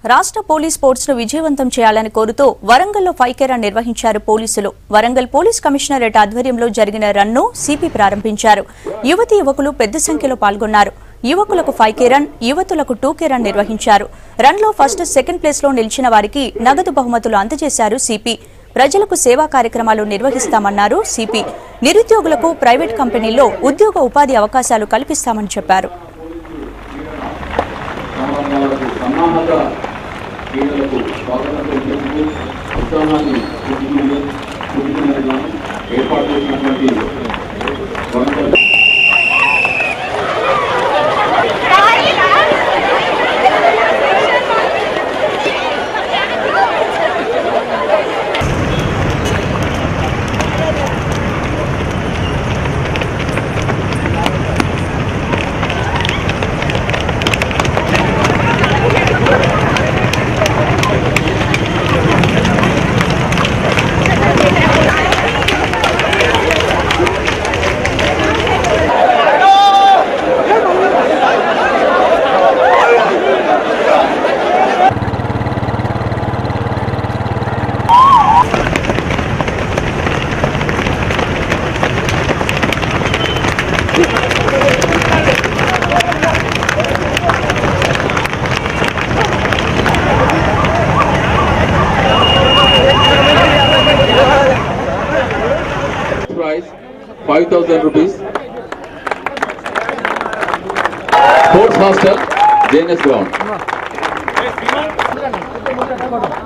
రాష్ట్ర police sports ను విజయవంతం చేయాలని కోరుతూ వరంగల్లో ఫైకేరా నిర్వహించారు పోలీసులు వరంగల్ పోలీస్ కమిషనరేట్ ఆధ్వర్యంలో జరిగిన రన్ను సిపి ప్రారంభించారు యువతి యువకులు పెద్ద సంఖ్యలో పాల్గొన్నారు యువకులకు ఫైవ్ కే రన్ యువతులకు టూ కే రన్ నిర్వహించారు రన్లో ఫస్ట్ సెకండ్ ప్లేస్ లో నిలిచిన వారికి నగదు బహుమతులు అందజేశారు సిపి ప్రజలకు సేవా కార్యక్రమాలు నిర్వహిస్తామన్నారు సిపి నిరుద్యోగులకు ప్రైవేట్ కంపెనీల్లో ఉద్యోగ ఉపాధి అవకాశాలు కల్పిస్తామని చెప్పారు సమానాలకు సమానత క్రీడలకు స్వాగతం తెలిపేందుకు ఉత్సాహాన్ని చూపించుకునే చూపించినట్లుగా ఏర్పాటు చేసినటువంటి Warangal prize 5000 rupees sports hostel jns ground